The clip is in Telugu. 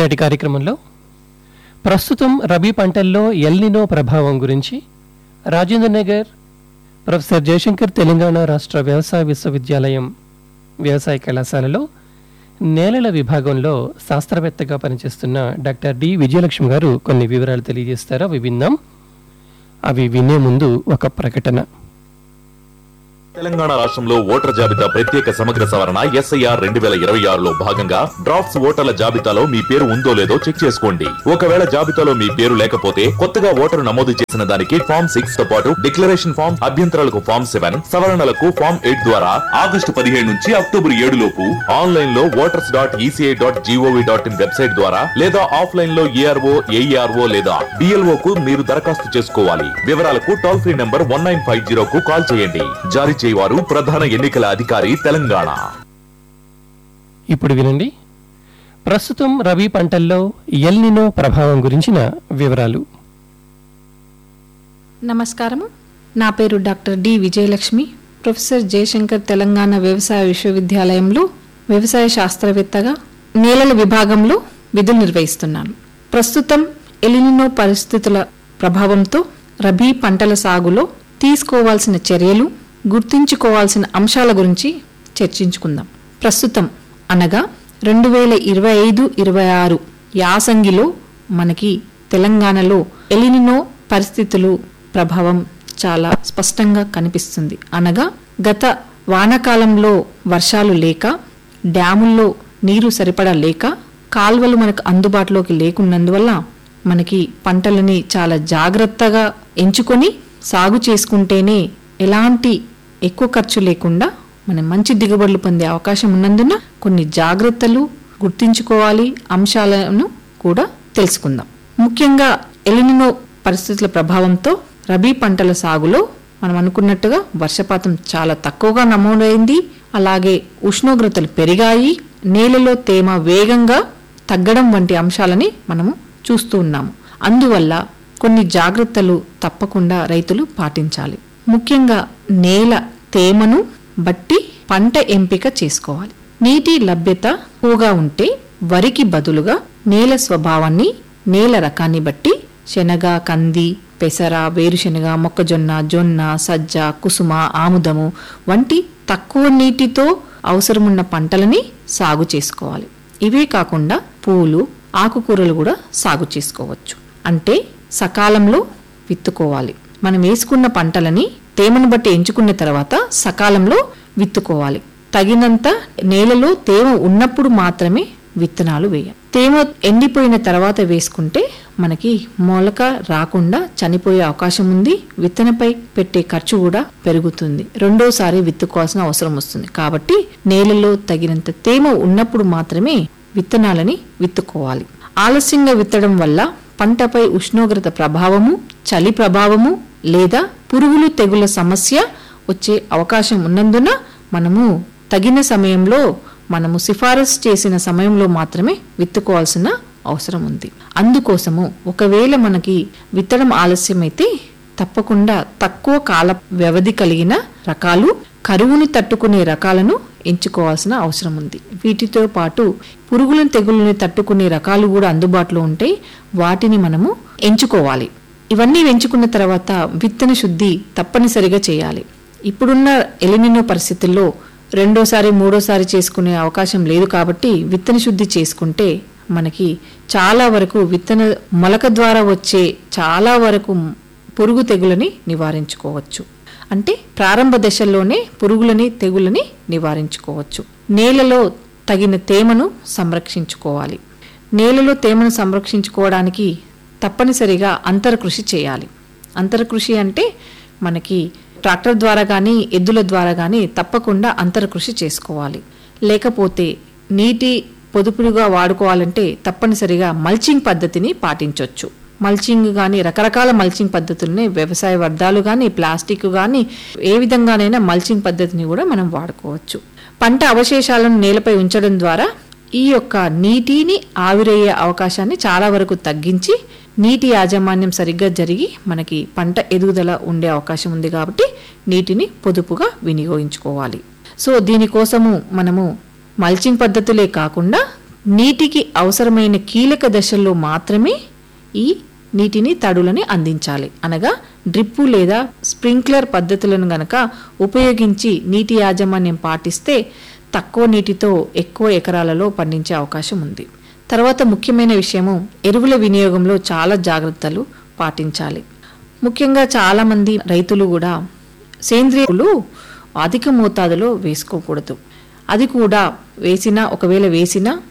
ఈనాటి కార్యక్రమంలో ప్రస్తుతం రబీ పంటల్లో ఎల్నినో ప్రభావం గురించి రాజేంద్ర నగర్ ప్రొఫెసర్ జయశంకర్ తెలంగాణ రాష్ట్ర వ్యవసాయ విశ్వవిద్యాలయం వ్యవసాయ కళాశాలలో నేలల విభాగంలో శాస్త్రవేత్తగా పనిచేస్తున్న డాక్టర్ డి విజయలక్ష్మి గారు కొన్ని వివరాలు తెలియజేస్తారో అవి విందాం అవి వినే ముందు ఒక ప్రకటన తెలంగాణ రాష్ట్రంలో ఓటర్ జాబితా ప్రత్యేక సమగ్ర సవరణ ఎస్ఐఆర్ రెండు వేల ఇరవై ఆరులో భాగంగా డ్రాఫ్ట్స్ ఓటర్ల జాబితాలో మీ పేరు ఉందో లేదో చెక్ చేసుకోండి ఒకవేళ జాబితాలో మీ పేరు లేకపోతే కొత్తగా ఓటరు నమోదు చేసిన దానికి ఫామ్ సిక్స్ తో పాటు డిక్లరేషన్ ఫామ్ అభ్యంతరాలకు ఫామ్ సెవెన్ సవరణలకు ఫామ్ ఎయిట్ ద్వారా ఆగస్టు పదిహేడు నుంచి అక్టోబర్ ఏడు లోపు ఆన్లైన్ లో voters dot ECI dot GOV dot IN website ద్వారా లేదా ఆఫ్లైన్ లో ఏఆర్ఓ ఏఈఆర్ఓ లేదా డిఎల్ఓ కు మీరు దరఖాస్తు చేసుకోవాలి వివరాలకు toll free number one nine five zero కు కాల్ చేయండి జారీ చేయవారు ప్రధాన ఎన్నికల అధికారి తెలంగాణ ఇప్పుడు వినండి ప్రస్తుతం రబీ పంటల్లో ఎల్నినో ప్రభావం గురించిన వివరాలు నమస్కారము నా పేరు doctor D Vijayalakshmi professor Jayashankar Telangana వ్యవసాయ విశ్వవిద్యాలయంలో వ్యవసాయ శాస్త్రవేత్తగా నేలల విభాగంలో విధులు నిర్వహిస్తున్నాను ప్రస్తుతం ఎలినినో పరిస్థితుల ప్రభావంతో రబీ పంటల సాగులో తీసుకోవాల్సిన చర్యలు గుర్తుంచుకోవాల్సిన అంశాల గురించి చర్చించుకుందాం ప్రస్తుతం అనగా రెండు వేల ఇరవై ఐదు ఇరవై ఆరు యాసంగిలో మనకి తెలంగాణలో ఎలినినో పరిస్థితులు ప్రభావం చాలా స్పష్టంగా కనిపిస్తుంది అనగా గత వానాకాలంలో వర్షాలు లేక డ్యాముల్లో నీరు సరిపడా లేక కాల్వలు మనకు అందుబాటులోకి లేకున్నందువల్ల మనకి పంటలని చాలా జాగ్రత్తగా ఎంచుకొని సాగు చేసుకుంటేనే ఎలాంటి ఎక్కువ ఖర్చు లేకుండా మనం మంచి దిగుబడులు పొందే అవకాశం ఉన్నందున కొన్ని జాగ్రత్తలు గుర్తుంచుకోవాలి అంశాలను కూడా తెలుసుకుందాం ముఖ్యంగా ఎలినినో పరిస్థితుల ప్రభావంతో రబీ పంటల సాగులో మనం అనుకున్నట్టుగా వర్షపాతం చాలా తక్కువగా నమోదైంది అలాగే ఉష్ణోగ్రతలు పెరిగాయి నేలలో తేమ వేగంగా తగ్గడం వంటి అంశాలని మనము చూస్తూ ఉన్నాము అందువల్ల కొన్ని జాగ్రత్తలు తప్పకుండా రైతులు పాటించాలి ముఖ్యంగా నేల తేమను బట్టి పంట ఎంపిక చేసుకోవాలి నీటి లభ్యత ఎక్కువగా ఉంటే వరికి బదులుగా నేల స్వభావాన్ని నేల రకాన్ని బట్టి శనగ కంది పెసర వేరుశనగ మొక్కజొన్న జొన్న సజ్జ కుసుమ ఆముదము వంటి తక్కువ నీటితో అవసరమున్న పంటలని సాగు చేసుకోవాలి ఇవే కాకుండా పూలు ఆకుకూరలు కూడా సాగు చేసుకోవచ్చు అంటే సకాలంలో విత్తుకోవాలి మనం వేసుకున్న పంటలని తేమను బట్టి ఎంచుకున్న తర్వాత సకాలంలో విత్తుకోవాలి తగినంత నేలలో తేమ ఉన్నప్పుడు మాత్రమే విత్తనాలు వేయాలి తేమ ఎండిపోయిన తర్వాత వేసుకుంటే మనకి మొలక రాకుండా చనిపోయే అవకాశం ఉంది విత్తనపై పెట్టే ఖర్చు కూడా పెరుగుతుంది రెండోసారి విత్తుకోవాల్సిన అవసరం వస్తుంది కాబట్టి నేలలో తగినంత తేమ ఉన్నప్పుడు మాత్రమే విత్తనాలని విత్తుకోవాలి ఆలస్యంగా విత్తడం వల్ల పంటపై ఉష్ణోగ్రత ప్రభావము చలి ప్రభావము లేదా పురుగులు తెగుల సమస్య వచ్చే అవకాశం ఉన్నందున మనము తగిన సమయంలో మనము సిఫారసు చేసిన సమయంలో మాత్రమే విత్తుకోవాల్సిన అవసరం ఉంది అందుకోసము ఒకవేళ మనకి విత్తడం ఆలస్యమైతే తప్పకుండా తక్కువ కాల వ్యవధి కలిగిన రకాలు కరువుని తట్టుకునే రకాలను ఎంచుకోవాల్సిన అవసరం ఉంది వీటితో పాటు పురుగులను తెగుళ్ళని తట్టుకునే రకాలు కూడా అందుబాటులో ఉంటాయి వాటిని మనము ఎంచుకోవాలి ఇవన్నీ ఎంచుకున్న తర్వాత విత్తన శుద్ధి తప్పనిసరిగా చేయాలి ఇప్పుడున్న ఎలిమినో పరిస్థితుల్లో రెండోసారి మూడోసారి చేసుకునే అవకాశం లేదు కాబట్టి విత్తన శుద్ధి చేసుకుంటే మనకి చాలా వరకు విత్తన మొలక ద్వారా వచ్చే చాలా వరకు పురుగు తెగులని నివారించుకోవచ్చు అంటే ప్రారంభ దశల్లోనే పురుగులని తెగులని నివారించుకోవచ్చు నేలలో తగిన తేమను సంరక్షించుకోవాలి నేలలో తేమను సంరక్షించుకోవడానికి తప్పనిసరిగా అంతర కృషి చేయాలి అంతర కృషి అంటే మనకి ట్రాక్టర్ ద్వారా కానీ ఎద్దుల ద్వారా కానీ తప్పకుండా అంతర కృషి చేసుకోవాలి లేకపోతే నీటి పొదుపుగా వాడుకోవాలంటే తప్పనిసరిగా మల్చింగ్ పద్ధతిని పాటించవచ్చు మల్చింగ్ కానీ రకరకాల మల్చింగ్ పద్ధతుల్ని వ్యవసాయ వ్యర్థాలు కానీ ప్లాస్టిక్ కానీ ఏ విధంగానైనా మల్చింగ్ పద్ధతిని కూడా మనం వాడుకోవచ్చు పంట అవశేషాలను నేలపై ఉంచడం ద్వారా ఈ యొక్క నీటిని ఆవిరయ్యే అవకాశాన్ని చాలా వరకు తగ్గించి నీటి యాజమాన్యం సరిగ్గా జరిగి మనకి పంట ఎదుగుదల ఉండే అవకాశం ఉంది కాబట్టి నీటిని పొదుపుగా వినియోగించుకోవాలి సో దీనికోసము మనము మల్చింగ్ పద్ధతులే కాకుండా నీటికి అవసరమైన కీలక దశల్లో మాత్రమే ఈ నీటిని తడులని అందించాలి అనగా డ్రిప్పు లేదా స్ప్రింక్లర్ పద్ధతులను గనక ఉపయోగించి నీటి యాజమాన్యం పాటిస్తే తక్కువ నీటితో ఎక్కువ ఎకరాలలో పండించే అవకాశం ఉంది తర్వాత ముఖ్యమైన విషయము ఎరువుల వినియోగంలో చాలా జాగ్రత్తలు పాటించాలి ముఖ్యంగా చాలామంది రైతులు కూడా సేంద్రియులు అధిక మోతాదులో వేసుకోకూడదు అది కూడా వేసినా ఒకవేళ వేసినా